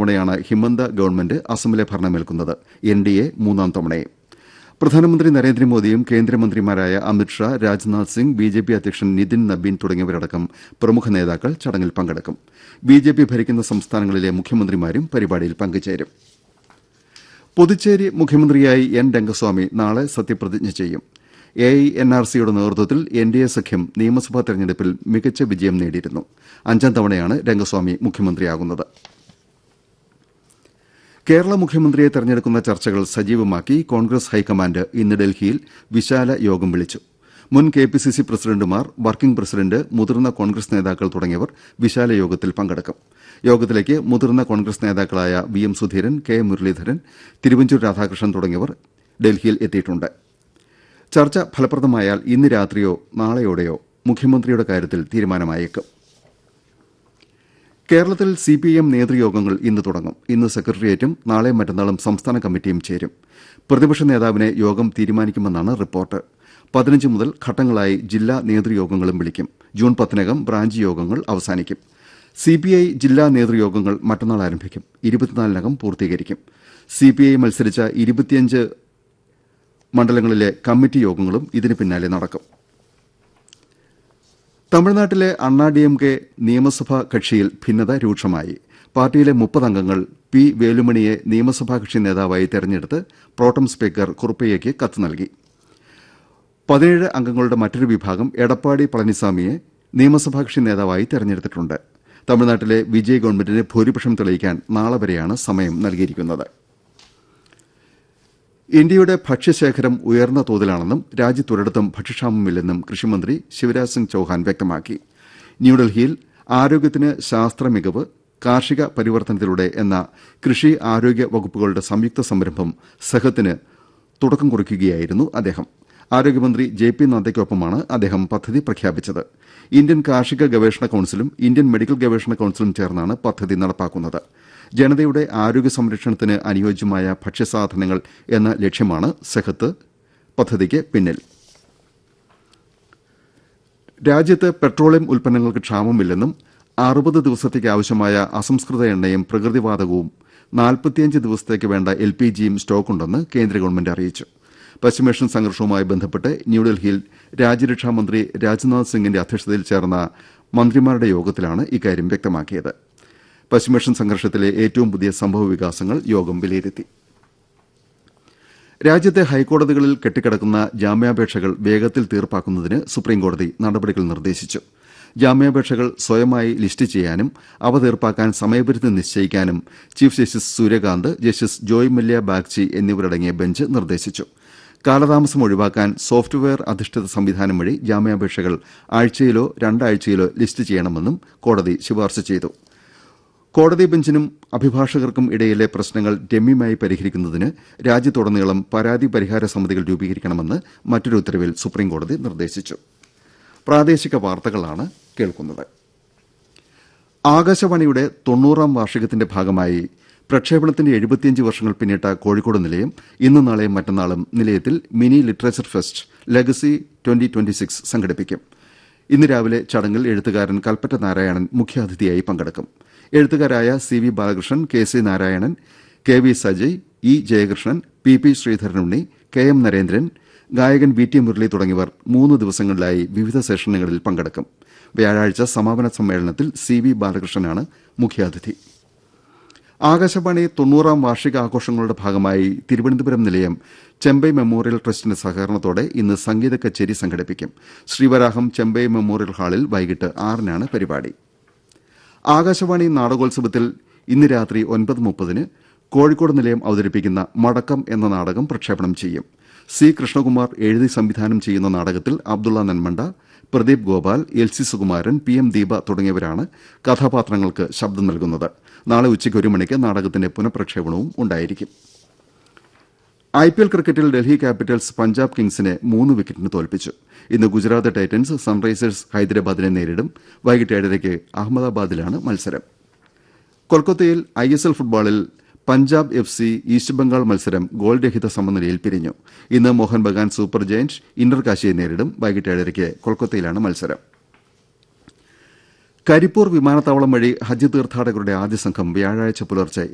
തവണയാണ് ഹിമന്ത ഗവൺമെന്റ് അസമിലെ ഭരണമേൽക്കുന്നത് N D A മൂന്നാം തവണയും പ്രധാനമന്ത്രി നരേന്ദ്രമോദിയും കേന്ദ്രമന്ത്രിമാരായ Amit Shah Rajnath Singh B J P അധ്യക്ഷൻ നിതിൻ നബീൻ തുടങ്ങിയവരടക്കം പ്രമുഖ നേതാക്കൾ ചടങ്ങിൽ പങ്കെടുക്കും ബി ജെ പി ഭരിക്കുന്ന സംസ്ഥാനങ്ങളിലെ മുഖ്യമന്ത്രിമാരും പരിപാടിയിൽ പങ്കുചേരും പുതുച്ചേരി മുഖ്യമന്ത്രിയായി എൻ രംഗസ്വാമി നാളെ സത്യപ്രതിജ്ഞ ചെയ്യും എ ഐ എൻ ആർ സിയുടെ നേതൃത്വത്തിൽ എൻ ഡി എ സഖ്യം നിയമസഭാ തെരഞ്ഞെടുപ്പിൽ മികച്ച വിജയം നേടിയിരുന്നു അഞ്ചാം തവണയാണ് രംഗസ്വാമി മുഖ്യമന്ത്രിയാകുന്നത് കേരള മുഖ്യമന്ത്രിയെ തെരഞ്ഞെടുക്കുന്ന ചർച്ചകൾ സജീവമാക്കി കോൺഗ്രസ് ഹൈക്കമാൻഡ് ഇന്ന് ഡൽഹിയിൽ വിശാല യോഗം വിളിച്ചു മുൻ കെ പി സി സി പ്രസിഡന്റുമാർ വർക്കിംഗ് പ്രസിഡന്റ് മുതിർന്ന കോൺഗ്രസ് നേതാക്കൾ തുടങ്ങിയവർ വിശാല യോഗത്തിൽ പങ്കെടുക്കും യോഗത്തിലേക്ക് മുതിർന്ന കോൺഗ്രസ് നേതാക്കളായ V M Sudheeran K Muraleedharan Thiruvanchoor Radhakrishnan തുടങ്ങിയവർ ഡൽഹിയിൽ എത്തിയിട്ടുണ്ട് ചർച്ച ഫലപ്രദമായാൽ ഇന്ന് രാത്രിയോ നാളെയോടെയോ മുഖ്യമന്ത്രിയുടെ കാര്യത്തിൽ തീരുമാനമായേക്കും കേരളത്തിൽ സിപിഐഎം നേതൃയോഗങ്ങൾ ഇന്ന് തുടങ്ങും ഇന്ന് സെക്രട്ടേറിയറ്റും നാളെ മറ്റന്നാളും സംസ്ഥാന കമ്മിറ്റിയും ചേരും പ്രതിപക്ഷ നേതാവിനെ യോഗം തീരുമാനിക്കുമെന്നാണ് റിപ്പോർട്ട് പതിനഞ്ച് മുതൽ ഘട്ടങ്ങളായി ജില്ലാ നേതൃയോഗങ്ങളും വിളിക്കും ജൂൺ പത്തിനകം ബ്രാഞ്ച് യോഗങ്ങൾ അവസാനിക്കും സിപിഐ ജില്ലാ നേതൃയോഗങ്ങൾ മറ്റന്നാൾ ആരംഭിക്കും ഇരുപത്തിനാലിനകം പൂർത്തീകരിക്കും സിപിഐ മത്സരിച്ച ഇരുപത്തിയഞ്ച് മണ്ഡലങ്ങളിലെ കമ്മിറ്റി യോഗങ്ങളും ഇതിന് പിന്നാലെ നടക്കും തമിഴ്നാട്ടിലെ അണ്ണാ ഡി എം കെ നിയമസഭാ കക്ഷിയിൽ ഭിന്നത രൂക്ഷമായി പാർട്ടിയിലെ മുപ്പത് അംഗങ്ങൾ പി വേലുമണിയെ നിയമസഭാ കക്ഷി നേതാവായി തെരഞ്ഞെടുത്ത് പ്രോട്ടം സ്പീക്കർ കുറുപ്പയ്യയ്ക്ക് കത്ത് നൽകി പതിനേഴ് അംഗങ്ങളുടെ മറ്റൊരു വിഭാഗം എടപ്പാടി പളനിസ്വാമിയെ നിയമസഭാ കക്ഷി നേതാവായി തെരഞ്ഞെടുത്തിട്ടുണ്ട് തമിഴ്നാട്ടിലെ വിജയ് ഗവൺമെന്റിന് ഭൂരിപക്ഷം തെളിയിക്കാൻ നാളെ വരെയാണ് സമയം നൽകിയിരിക്കുന്നത് ഇന്ത്യയുടെ ഭക്ഷ്യശേഖരം ഉയർന്ന തോതിലാണെന്നും രാജ്യത്തൊരിടത്തും ഭക്ഷ്യക്ഷാമമില്ലെന്നും കൃഷിമന്ത്രി ശിവരാജ് സിംഗ് ചൌഹാൻ വ്യക്തമാക്കി ന്യൂഡൽഹിയിൽ ആരോഗ്യത്തിന് ശാസ്ത്ര മികവ് കാർഷിക പരിവർത്തനത്തിലൂടെ എന്ന കൃഷി ആരോഗ്യ വകുപ്പുകളുടെ സംയുക്ത സംരംഭം സഹത്തിന് തുടക്കം കുറിക്കുകയായിരുന്നു അദ്ദേഹം ആരോഗ്യമന്ത്രി ജെ പി നദ്ദയ്ക്കൊപ്പമാണ് അദ്ദേഹം പദ്ധതി പ്രഖ്യാപിച്ചത് ഇന്ത്യൻ കാർഷിക ഗവേഷണ കൌൺസിലും ഇന്ത്യൻ മെഡിക്കൽ ഗവേഷണ കൌൺസിലും ചേർന്നാണ് പദ്ധതി നടപ്പാക്കുന്നത് ജനതയുടെ ആരോഗ്യ സംരക്ഷണത്തിന് അനുയോജ്യമായ ഭക്ഷ്യസാധനങ്ങൾ എന്ന ലക്ഷ്യമാണ് സെഹത്ത് പദ്ധതിക്ക് പിന്നിൽ രാജ്യത്ത് പെട്രോളിയം ഉൽപ്പന്നങ്ങൾക്ക് ക്ഷാമമില്ലെന്നും അറുപത് ദിവസത്തേക്ക് ആവശ്യമായ അസംസ്കൃത എണ്ണയും പ്രകൃതിവാതകവും നാൽപ്പത്തിയഞ്ച് ദിവസത്തേക്ക് വേണ്ട എൽ പി ജിയും സ്റ്റോക്കുണ്ടെന്ന് കേന്ദ്ര ഗവൺമെന്റ് അറിയിച്ചു പശ്ചിമേഷ്യൻ സംഘർഷവുമായി ബന്ധപ്പെട്ട് ന്യൂഡൽഹിയിൽ രാജ്യരക്ഷാമന്ത്രി രാജ്നാഥ് സിംഗിന്റെ അധ്യക്ഷതയിൽ ചേർന്ന മന്ത്രിമാരുടെ യോഗത്തിലാണ് ഇക്കാര്യം വ്യക്തമാക്കിയത് പശ്ചിമേഷ്യൻ സംഘർഷത്തിലെ ഏറ്റവും പുതിയ സംഭവ വികാസങ്ങൾ യോഗം വിലയിരുത്തി രാജ്യത്തെ ഹൈക്കോടതികളിൽ കെട്ടിക്കിടക്കുന്ന ജാമ്യാപേക്ഷകൾ വേഗത്തിൽ തീർപ്പാക്കുന്നതിന് സുപ്രീംകോടതി നടപടികൾ നിർദ്ദേശിച്ചു ജാമ്യാപേക്ഷകൾ സ്വയമായി ലിസ്റ്റ് ചെയ്യാനും അവ തീർപ്പാക്കാൻ സമയപരിധി നിശ്ചയിക്കാനും chief justice Surya Kant justice Joymalya Bagchi എന്നിവരടങ്ങിയ ബെഞ്ച് നിർദ്ദേശിച്ചു കാലതാമസം ഒഴിവാക്കാൻ സോഫ്റ്റ്വെയർ അധിഷ്ഠിത സംവിധാനം വഴി ജാമ്യാപേക്ഷകൾ ആഴ്ചയിലോ രണ്ടാഴ്ചയിലോ ലിസ്റ്റ് ചെയ്യണമെന്നും കോടതി ശുപാർശ ചെയ്തു കോടതി ബെഞ്ചിനും അഭിഭാഷകർക്കും ഇടയിലെ പ്രശ്നങ്ങൾ രമ്യമായി പരിഹരിക്കുന്നതിന് രാജ്യത്തുടനീളം പരാതി പരിഹാര സമിതികൾ രൂപീകരിക്കണമെന്ന് മറ്റൊരു ഉത്തരവിൽ സുപ്രീംകോടതി നിർദ്ദേശിച്ചു പ്രാദേശിക വാർത്തകളാണ് കേൾക്കുന്നത് ആകാശവാണിയുടെ തൊണ്ണൂറാം വാർഷികത്തിന്റെ ഭാഗമായി പ്രക്ഷേപണത്തിന്റെ എഴുപത്തിയഞ്ച് വർഷങ്ങൾ പിന്നിട്ട കോഴിക്കോട് നിലയം ഇന്നും നാളെയും മറ്റന്നാളും നിലയത്തിൽ mini literature fest legacy twenty twenty six സംഘടിപ്പിക്കും ഇന്ന് രാവിലെ ചടങ്ങിൽ എഴുത്തുകാരൻ കൽപ്പറ്റ നാരായണൻ മുഖ്യാതിഥിയായി പങ്കെടുക്കും എഴുത്തുകാരായ C V Balakrishnan K C Narayanan K V Sajay E Jayakrishnan P P Sreedharanunni K M Narendran ഗായകൻ വി ടി മുരളി തുടങ്ങിയവർ മൂന്ന് ദിവസങ്ങളിലായി വിവിധ സെഷനുകളിൽ പങ്കെടുക്കും വ്യാഴാഴ്ച സമാപന സമ്മേളനത്തിൽ സി വി ബാലകൃഷ്ണനാണ് മുഖ്യാതിഥി ആകാശവാണി തൊണ്ണൂറാം വാർഷികാഘോഷങ്ങളുടെ ഭാഗമായി തിരുവനന്തപുരം നിലയം ചെമ്പൈ മെമ്മോറിയൽ ട്രസ്റ്റിന്റെ സഹകരണത്തോടെ ഇന്ന് സംഗീത കച്ചേരി സംഘടിപ്പിക്കും ശ്രീവരാഹം ചെമ്പൈ മെമ്മോറിയൽ ഹാളിൽ വൈകിട്ട് ആറിനാണ് പരിപാടി ആകാശവാണി നാടകോത്സവത്തിൽ ഇന്ന് രാത്രി ഒൻപത് മുപ്പതിന് കോഴിക്കോട് നിലയം അവതരിപ്പിക്കുന്ന മടക്കം എന്ന നാടകം പ്രക്ഷേപണം ചെയ്യും സി കൃഷ്ണകുമാർ എഴുതി സംവിധാനം ചെയ്യുന്ന നാടകത്തിൽ Abdulla Nanmanda Pradeep Gopal L C Sukumaran P M Deepa തുടങ്ങിയവരാണ് കഥാപാത്രങ്ങൾക്ക് ശബ്ദം നൽകുന്നത് നാളെ ഉച്ചയ്ക്ക് ഒരു മണിക്ക് നാടകത്തിന്റെ പുനഃപ്രക്ഷേപണവും ഉണ്ടായിരിക്കും ഐ പി എൽ ക്രിക്കറ്റിൽ ഡൽഹി ക്യാപിറ്റൽസ് പഞ്ചാബ് കിങ്സിനെ മൂന്ന് വിക്കറ്റിന് തോൽപ്പിച്ചു ഇന്ന് ഗുജറാത്ത് ടൈറ്റൻസ് സൺറൈസേഴ്സ് ഹൈദരാബാദിനെ നേരിടും വൈകിട്ട് ഏഴരയ്ക്ക് അഹമ്മദാബാദിലാണ് മത്സരം കൊൽക്കത്തയിൽ ഐ എസ് എൽ ഫുട്ബോളിൽ Punjab F C East Bengal മത്സരം ഗോൾ രഹിത സമനിലയിൽ പിരിഞ്ഞു ഇന്ന് Mohan Bagan super giant Inter കാശിയെ നേരിടും വൈകിട്ട് ഏഴരയ്ക്ക് കൊൽക്കത്തയിലാണ് മത്സരം കരിപ്പൂർ വിമാനത്താവളം വഴി ഹജ്ജ് തീർത്ഥാടകരുടെ ആദ്യ സംഘം വ്യാഴാഴ്ച പുലർച്ചെ